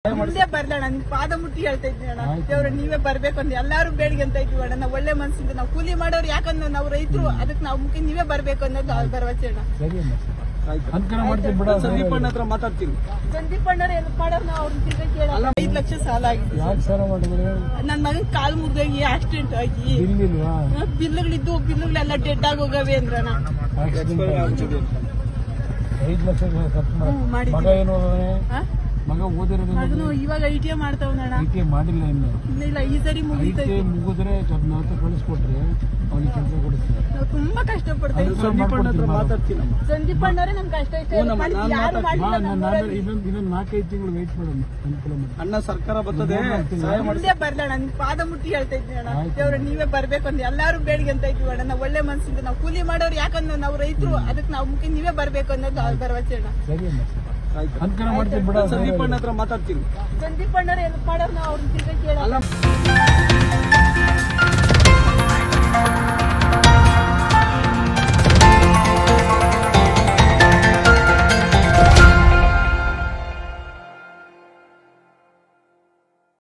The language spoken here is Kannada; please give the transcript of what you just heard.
ಮುಂದೆ ಬರ್ಲಣ್ಣ ನಿಮ್ ಪಾದ ಮುಟ್ಟಿ ಹೇಳ್ತಾ ಇದ್ವಿ ಅಣ್ಣ ಆಯ್ತು. ದೇವ್ರ ನೀವೇ ಬರ್ಬೇಕು ಅಂತ ಎಲ್ಲಾರು ಬೇಡಿಗೆ ಅಂತ ಇದ್ವಿ ಅಣ್ಣ ನಾವು ಒಳ್ಳೆ ಮನ್ಸಿಂದ ನಾವು ಕೂಲಿ ಮಾಡೋರು ಯಾಕಂದ್ರೆ ನಾವು ರೈತರು ಅದಕ್ಕೆ ನಾವು ಮುಖ್ಯ ನೀವೇ ಬರ್ಬೇಕು ಅನ್ನೋದು ಅವ್ರ ಭರವಸೆ ಅಣ್ಣ ಸರಿ ಅಮ್ಮ ಅನ್ಕರ ಮಾಡ್ತೀನಿ ಬಿಡ ಸಂದೀಪ್ ಅಣ್ಣ ಹತ್ರ ಮಾತಾಡ್ತೀನಿ ಸಂದೀಪ್ ಅಣ್ಣವ್ರು ಏನು ಮಾಡೋರು ನಾವು ಅವ್ರನ್ನ ತಿರ್ಗಾ ಕೇಳಲ್ಲ ಐದ್ ಲಕ್ಷ ಸಾಲ ಆಗಿದೆ ಯಾಕೆ ಸಾಲ ಮಾಡಿದ್ರೆ ನನ್ ಮಗನ್ ಕಾಲ್ ಮುರಿದೋಗಿ ಆಕ್ಸಿಡೆಂಟ್ ಆಗಿ ಇಲ್ಲಿಲ್ವಾ ಬಿಲ್ಲುಗಳಿದ್ದು ಬಿಲ್ಲುಗಳೆಲ್ಲ ಡೆಡ್ ಆಗೋಗವೆ ಅಂದ್ರಣ್ಣ ಆಕ್ಸಿಡೆಂಟ್ ಐದು ಲಕ್ಷ ಖರ್ಚು ಮಾಡಿ ಹ್ಮ್, ಮಾಡಿದ್ದೀನಿ. ಮಗ ಏನು ಓದವನೆ ಆ? ಮಗ ಓದಿರೋದು ಮಗನು ಇವಾಗ ಐ ಟಿ ಐ ಮಾಡ್ತಾವನಣ್ಣ ಐ ಟಿ ಐ ಮಾಡಿಲ್ಲ ಇನ್ನು ಇಲ್ಲ ಇಲ್ಲ ಈ ಸರಿ ಐ ಮುಗಿತೈತಿ ಟಿ ಐ ಮುಗಿದ್ರೆ ಅದನ್ನ ಹತ್ರ ಕಳಿಸ್ಕೊಟ್ರೆ ಅವ್ನಿಗೆ ಕೆಲಸ ಕೊಡಿಸ್ತಾರೆ ನಾವು ತುಂಬಾ ಕಷ್ಟಪಡ್ತಾ ಇದ್ವಿ ಸಂದೀಪ್ ಅಣ್ಣ ಹತ್ರ ಮಾತಾಡ್ತೀನಿ ಸಂದೀಪ್ ಅಣ್ಣವ್ರೆ ನಮ್ ಕಷ್ಟ ಇಷ್ಟ ಹ್ಞೂ ನಮ್ಮ, ನಾನ್ ಯಾರು ಬಾ ಮಾಡಿಲ್ಲ ನಾನು ನಮ್ಮ ಆಮೇಲೆ ಊರಲ್ಲಿ. ಇನ್ನೊಂದು ಇನ್ನೊಂದು ನಾಲ್ಕೈದು ತಿಂಗಳು ವೆಯ್ಟ್ ಮಾಡೋಣ ಅನುಕೂಲ ಮಾಡಿ ಅಣ್ಣ ಸರ್ಕಾರ ಬರ್ತದೆ ಸಹಾಯ ಮಾಡಿ ಮುಂದೆ ಬರ್ಲಣ್ಣ ನಿಮ್ ಪಾದ ಮುಟ್ಟಿ ಹೇಳ್ತಾ ಇದ್ವಿ ಅಣ್ಣ ಆಯ್ತು. ದೇವ್ರ ನೀವೇ ಬರ್ಬೇಕು ಅಂತ ಎಲ್ಲಾರು ಬೇಡಿಗೆ ಅಂತ ಇದ್ವಿ ಅಣ್ಣ ನಾವು ಒಳ್ಳೆ ಮನ್ಸಿಂದ ನಾವು ಕೂಲಿ ಮಾಡೋರು ಯಾಕಂದ್ರೆ ನಾವು ರೈತರು ಅದಕ್ಕೆ ನಾವು ಮುಖ್ಯ ನೀವೇ ಬರ್ಬೇಕು ಅನ್ನೋದು ಅವ್ರ ಭರವಸೆ ಅಣ್ಣ ಸರಿ ಅಮ್ಮ ಆಯ್ತು ಅನ್ಕರ ಮಾಡ್ತೀನಿ ಬಿಡ ಸಂದೀಪ್ ಅಣ್ಣ ಹತ್ರ ಮಾತಾಡ್ತೀನಿ ಸಂದೀಪ್ ಅಣ್ಣವ್ರು ಏನು ಮಾಡೋರು ನಾವು ಅವ್ರನ್ನ ತಿರ್ಗಾ ಕೇಳಲ್ಲ ಅಲ್ಲ